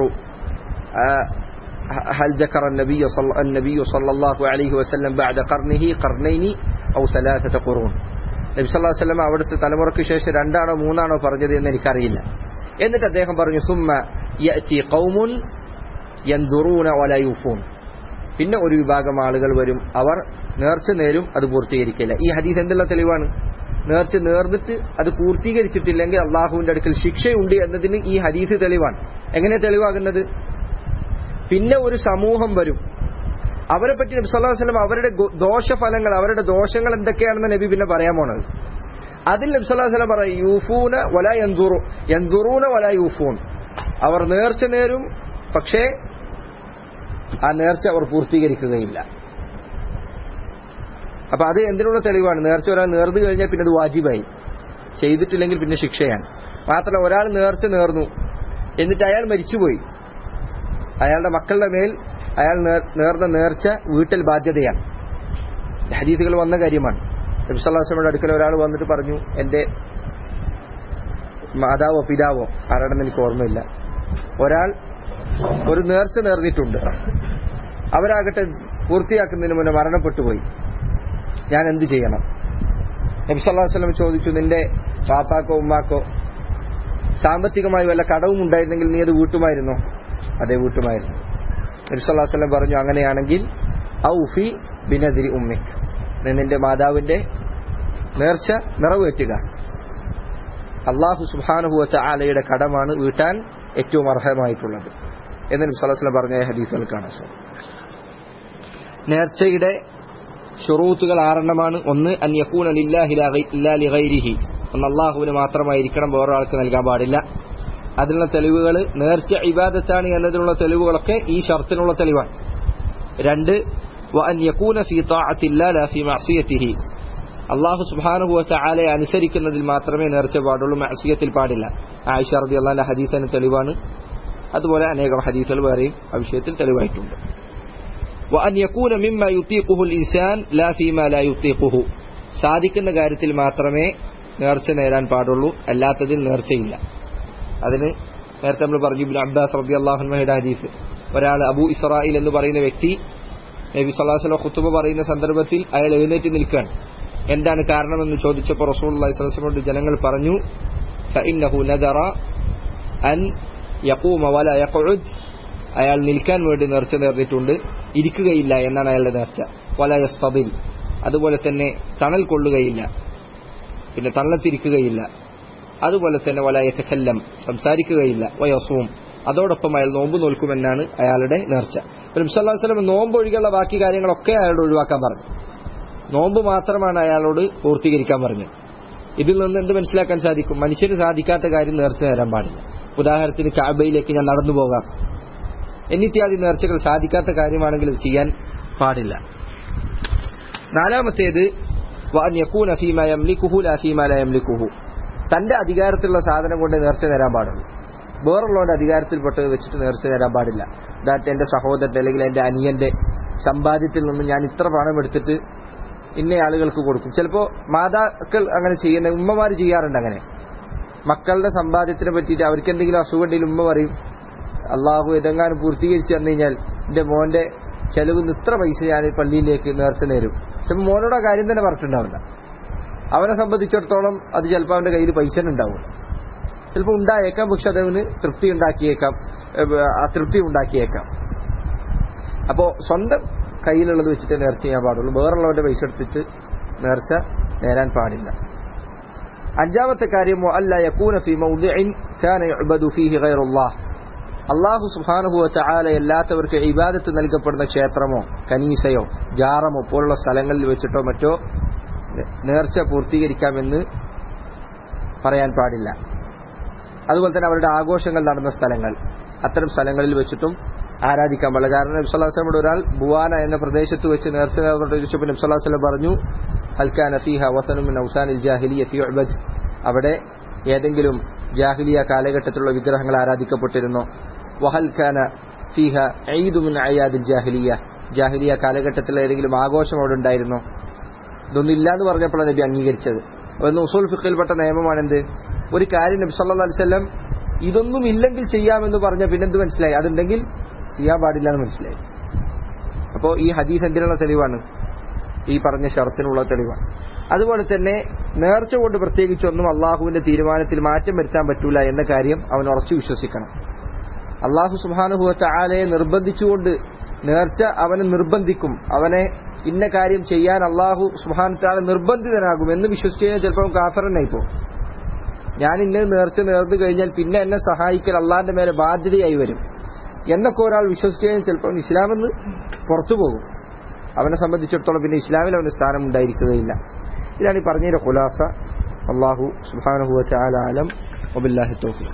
هل ذكر النبي صلى النبي صلى الله عليه وسلم بعد قرنه قرنين أو ثلاثة قرون നബി സല്ലല്ലാഹു അലൈഹി വസല്ലം അവിടുത്തെ തലമുറയ്ക്ക് ശേഷം രണ്ടാണോ മൂന്നാണോ പറഞ്ഞത് എന്ന് എനിക്കറിയില്ല എന്നിട്ട് അദ്ദേഹം പറഞ്ഞു സുമ്മ യഅതി ഖൗമുൻ യൻദുറൂന വല യൂഫൂൻ പിന്നെ ഒരു വിഭാഗം ആളുകൾ വരും അവർ നേർച്ച നേരും അത് പൂർത്തീകരിക്കില്ല ഈ ഹദീസ് എന്തുള്ള തെളിവാണ് നേർച്ച നേർന്നിട്ട് അത് പൂർത്തീകരിച്ചിട്ടില്ലെങ്കിൽ അള്ളാഹുവിന്റെ അടുക്കൽ ശിക്ഷയുണ്ട് എന്നതിന് ഈ ഹദീസ് തെളിവാണ് എങ്ങനെ തെളിവാകുന്നത് പിന്നെ ഒരു സമൂഹം വരും അവരെ പറ്റി നബി സല്ലല്ലാഹു അലൈഹി വസല്ലം അവരുടെ ദോഷഫലങ്ങൾ അവരുടെ ദോഷങ്ങൾ എന്തൊക്കെയാണെന്ന് നബി പിന്നെ പറയാൻ പോണത് അതിൽ നബി സല്ലല്ലാഹു അലൈഹി വസല്ലം പറയും യൂഫൂന വല യൻദുറു യൻദുറൂന വല യൂഫൂൻ അവർ നേർച്ച നേരും പക്ഷേ ആ നേർച്ച അവർ പൂർത്തീകരിക്കുകയില്ല അപ്പൊ അത് എന്തിനുള്ള തെളിവാണ് നേർച്ച ഒരാൾ നേർന്നു കഴിഞ്ഞാൽ പിന്നെ അത് വാജിബായി ചെയ്തിട്ടില്ലെങ്കിൽ പിന്നെ ശിക്ഷയാണ് മാത്രമല്ല ഒരാൾ നേർച്ച നേർന്നു എന്നിട്ട് അയാൾ മരിച്ചുപോയി അയാളുടെ മക്കളുടെ മേൽ അയാൾ നേർന്ന നേർച്ച വീട്ടൽ ബാധ്യതയാണ് ഹദീസുകൾ വന്ന കാര്യമാണ് നബിസ്വല്ലാസ്ലമയുടെ അടുക്കൽ ഒരാൾ വന്നിട്ട് പറഞ്ഞു എന്റെ മാതാവോ പിതാവോ ആരാണെന്ന് എനിക്ക് ഓർമ്മയില്ല ഒരാൾ ഒരു നേർച്ച നേർന്നിട്ടുണ്ട് അവരാകട്ടെ പൂർത്തിയാക്കുന്നതിന് മുന്നേ മരണപ്പെട്ടുപോയി ഞാൻ എന്ത് ചെയ്യണം നബിസ്വല്ലാസ്ലം ചോദിച്ചു നിന്റെ പാപ്പാക്കോ ഉമ്മാക്കോ സാമ്പത്തികമായി വല്ല കടവും ഉണ്ടായിരുന്നെങ്കിൽ നീ അത് വീട്ടുമായിരുന്നോ അതേ വീട്ടുമായിരുന്നു നബിസ്വല്ലാസ്ലം പറഞ്ഞു അങ്ങനെയാണെങ്കിൽ ഔഫി ബിനദിരി ഉമ്മിക് നിന്റെ മാതാവിന്റെ നേർച്ച നിറവേറ്റുക അള്ളാഹു സുബാനുഹുവച്ച ആലയുടെ കടമാണ് വീട്ടാൻ ഏറ്റവും അർഹമായിട്ടുള്ളത് എന്ന് നബി സല്ലല്ലാഹു പറഞ്ഞ ഹദീസുകൾ കാണാം നേർച്ചയുടെ ഷുറൂത്തുകൾ ആറെണ്ണമാണ് ഒന്ന് അൻ യക്കൂന ലില്ലാഹി ലാ ലിഗൈരിഹി ഒന്ന് അള്ളാഹുവിന് മാത്രമായിരിക്കണം വേറെ ആൾക്ക് നൽകാൻ പാടില്ല അതിനുള്ള തെളിവുകൾ നേർച്ച ഇബാദത്താണ് എന്നതിനുള്ള തെളിവുകളൊക്കെ ഈ ഷർത്തിനുള്ള തെളിവാണ് രണ്ട് വഅൻ യകൂന ഫീ താഅത്തില്ലാ ലാ ഫീ മഅസിയതിഹി അള്ളാഹു സുബ്ഹാനഹു വതആലയെ അനുസരിക്കുന്നതിൽ മാത്രമേ നേർച്ച പാടുള്ളൂ മഅസിയത്തിൽ പാടില്ല ആയിഷ റളിയല്ലാഹു അൻഹ ഹദീസിന് തെളിവാണ് അതുപോലെ അനേകം ഹദീസുകൾ വേറെയും ആ വിഷയത്തിൽ തെളിവായിട്ടുണ്ട് വഅൻ യകൂന മിമ്മ യുതീഖുഹു ഇൻസാൻ ലാ ഫീമാ ലാ യുതീഖുഹു സാധിക്കുന്ന കാര്യത്തിൽ മാത്രമേ നേർച്ച നേരാൻ പാടുള്ളൂ അല്ലാത്തതിൽ നേർച്ചയില്ല അതിന് നേരത്തെ നമ്മൾ പറഞ്ഞു ഇബ്നു അബ്ബാസ് റളിയല്ലാഹു അൻഹുയുടെ ഹദീസ് ഒരാൾ അബൂ ഇസ്രായിൽ എന്ന് പറയുന്ന വ്യക്തി നബി സല്ലല്ലാഹു അലൈഹി വസല്ലം ഖുതുബ പറയുന്ന സന്ദർഭത്തിൽ അയാൾ എഴുന്നേറ്റ് നിൽക്കുകയാണ് എന്താണ് കാരണമെന്ന് ചോദിച്ചപ്പോൾ റസൂലുള്ളാഹി സ്വല്ലല്ലാഹു അലൈഹി വസല്ലം ജനങ്ങൾ പറഞ്ഞു ഫഇന്നഹു നദറ അൻ യഖൂമ വല യഖഉദ് അയാൾ നിൽക്കാൻ വേണ്ടി നേർച്ച നേർന്നിട്ടുണ്ട് ഇരിക്കുകയില്ല എന്നാണ് അയാളുടെ നേർച്ച വല യസ്തദിൽ അതുപോലെ തന്നെ തണൽ കൊള്ളുകയില്ല പിന്നെ തണലത്തിരിക്കുകയില്ല അതുപോലെ തന്നെ വല യതകല്ലം സംസാരിക്കുകയില്ല വയസൂം അതോടൊപ്പം അയാൾ നോമ്പ് നോൽക്കുമെന്നാണ് അയാളുടെ നേർച്ച നബ്സല്ലാ വസ്ലം നോമ്പ് ഒഴികെയുള്ള ബാക്കി കാര്യങ്ങളൊക്കെ അയാളോട് ഒഴിവാക്കാൻ പറഞ്ഞു നോമ്പ് മാത്രമാണ് അയാളോട് പൂർത്തീകരിക്കാൻ പറഞ്ഞത് ഇതിൽ നിന്ന് എന്ത് മനസ്സിലാക്കാൻ സാധിക്കും മനുഷ്യന് സാധിക്കാത്ത കാര്യം നേർച്ച നേരാൻ പാടില്ല ഉദാഹരണത്തിന് കാബയിലേക്ക് ഞാൻ നടന്നു പോകാം എന്നിത്യാദി നേർച്ചകൾ സാധിക്കാത്ത കാര്യമാണെങ്കിൽ ഇത് ചെയ്യാൻ പാടില്ല നാലാമത്തേത് തന്റെ അധികാരത്തിലുള്ള സാധനം കൊണ്ട് നേർച്ച നേരാൻ പാടുള്ളൂ വേറുള്ളവരുടെ അധികാരത്തിൽപ്പെട്ടത് വെച്ചിട്ട് നേർച്ച നേരാൻ പാടില്ല ദാറ്റ് എന്റെ സഹോദരന്റെ അല്ലെങ്കിൽ എന്റെ അനിയന്റെ സമ്പാദ്യത്തിൽ നിന്ന് ഞാൻ ഇത്ര പണം എടുത്തിട്ട് ഇന്ന ആളുകൾക്ക് കൊടുക്കും ചിലപ്പോൾ മാതാക്കൾ അങ്ങനെ ചെയ്യുന്ന ഉമ്മമാർ ചെയ്യാറുണ്ട് അങ്ങനെ മക്കളുടെ സമ്പാദ്യത്തിനെ പറ്റിയിട്ട് അവർക്ക് എന്തെങ്കിലും അസുഖം ഉണ്ടെങ്കിൽ ഉമ്മ പറയും അള്ളാഹു ഇതെങ്ങാനും പൂർത്തീകരിച്ചു തന്നു കഴിഞ്ഞാൽ എന്റെ മോന്റെ ചെലവ് ഇത്ര പൈസ ഞാൻ പള്ളിയിലേക്ക് നേർച്ച നേരും ചിലപ്പോൾ മോനോട് ആ കാര്യം തന്നെ പറഞ്ഞിട്ടുണ്ടാവില്ല അവനെ സംബന്ധിച്ചിടത്തോളം അത് ചിലപ്പോൾ അവന്റെ കയ്യിൽ പൈസ ഉണ്ടാവും ചിലപ്പോൾ ഉണ്ടായേക്കാം പക്ഷെ അതവന് തൃപ്തി ഉണ്ടാക്കിയേക്കാം അതൃപ്തി ഉണ്ടാക്കിയേക്കാം അപ്പോ സ്വന്തം കയ്യിലുള്ളത് വെച്ചിട്ട് നേർച്ച ചെയ്യാൻ പാടുള്ളൂ വേറുള്ളവരുടെ പൈസ എടുത്തിട്ട് നേർച്ച നേരാൻ പാടില്ല അഞ്ചാമത്തെ കാര്യം അല്ല യക്കൂന ഫി മൗദിഇൻ കാന യുഅബദു ഫീഹി ഗൈറുല്ലാഹ് അള്ളാഹു സുബ്ഹാനഹു വതആല അല്ലാത്തവർക്ക് ഇബാദത്ത് നൽകപ്പെടുന്ന ക്ഷേത്രമോ കനീസയോ ജാറമോ പോലുള്ള സ്ഥലങ്ങളിൽ വെച്ചിട്ടോ മറ്റോ നേർച്ച പൂർത്തീകരിക്കാമെന്ന് പറയാൻ പാടില്ല അതുപോലെ തന്നെ അവരുടെ ആഘോഷങ്ങൾ നടന്ന സ്ഥലങ്ങൾ അത്തരം സ്ഥലങ്ങളിൽ വെച്ചിട്ടും ആരാധിക്കാൻ പാടില്ല കാരണം നബ്സല്ലാസ്ലമോട് ഒരാൾ ബുവാന എന്ന പ്രദേശത്ത് വെച്ച് നേർച്ച നേർന്നോട്ട് ചോദിച്ചപ്പോൾ നബ്സല്ലാസ്ലം പറഞ്ഞു ഹൽക്കാൻ അഫീഹ വസനുമിൻ ഔസാനിൽ ജാഹിലിയത്തി ഉഅബദ് അവിടെ ഏതെങ്കിലും ജാഹിലിയ കാലഘട്ടത്തിലുള്ള വിഗ്രഹങ്ങൾ ആരാധിക്കപ്പെട്ടിരുന്നോ വഹൽഖാന ഫീഹ ഈദുമിൻ അയാദിൽ ജാഹിലിയ ജാഹിലിയ കാലഘട്ടത്തിൽ ഏതെങ്കിലും ആഘോഷം അവിടെ ഉണ്ടായിരുന്നോ ഇതൊന്നും ഇല്ല എന്ന് പറഞ്ഞപ്പോഴാണ് നബി അംഗീകരിച്ചത് ഒന്ന് ഉസൂൽ ഫിഖിൽപ്പെട്ട നിയമമാണെന്ത് ഒരു കാര്യം നബി സല്ലാ അലിസ്ലം ഇതൊന്നും ഇല്ലെങ്കിൽ ചെയ്യാമെന്ന് പറഞ്ഞ പിന്നെന്ത് മനസ്സിലായി അതുണ്ടെങ്കിൽ ചെയ്യാൻ പാടില്ല എന്ന് മനസ്സിലായി അപ്പോൾ ഈ ഹദീസ് എന്തിനുള്ള തെളിവാണ് ഈ പറഞ്ഞ ഷർത്തിനുള്ള തെളിവാണ് അതുപോലെ തന്നെ നേർച്ച കൊണ്ട് പ്രത്യേകിച്ചൊന്നും അള്ളാഹുവിന്റെ തീരുമാനത്തിൽ മാറ്റം വരുത്താൻ പറ്റൂല എന്ന കാര്യം അവൻ ഉറച്ചു വിശ്വസിക്കണം അള്ളാഹു സുബാനുഭവത്തെ ആലയെ നിർബന്ധിച്ചുകൊണ്ട് നേർച്ച അവനെ നിർബന്ധിക്കും അവനെ ഇന്ന കാര്യം ചെയ്യാൻ അള്ളാഹു സുബാനത്താല നിർബന്ധിതനാകും എന്ന് വിശ്വസിച്ചു കഴിഞ്ഞാൽ ചിലപ്പോൾ കാഫറന്നായി പോകും ഞാൻ ഇന്നത് നേർച്ച നേർന്നു കഴിഞ്ഞാൽ പിന്നെ എന്നെ സഹായിക്കൽ അള്ളാഹിന്റെ മേലെ ബാധ്യതയായി വരും എന്നൊക്കെ ഒരാൾ വിശ്വസിച്ചു കഴിഞ്ഞാൽ ചിലപ്പോൾ ഇസ്ലാമെന്ന് പുറത്തു പോകും അവനെ സംബന്ധിച്ചിടത്തോളം പിന്നെ ഇസ്ലാമിൽ അവന് സ്ഥാനം ഉണ്ടായിരിക്കുകയില്ല ഇതാണ് ഈ പറഞ്ഞതിന്റെ ഖുലാസ അള്ളാഹു സുബാനഹു ചാല ആലം വബില്ലാഹി തോഫി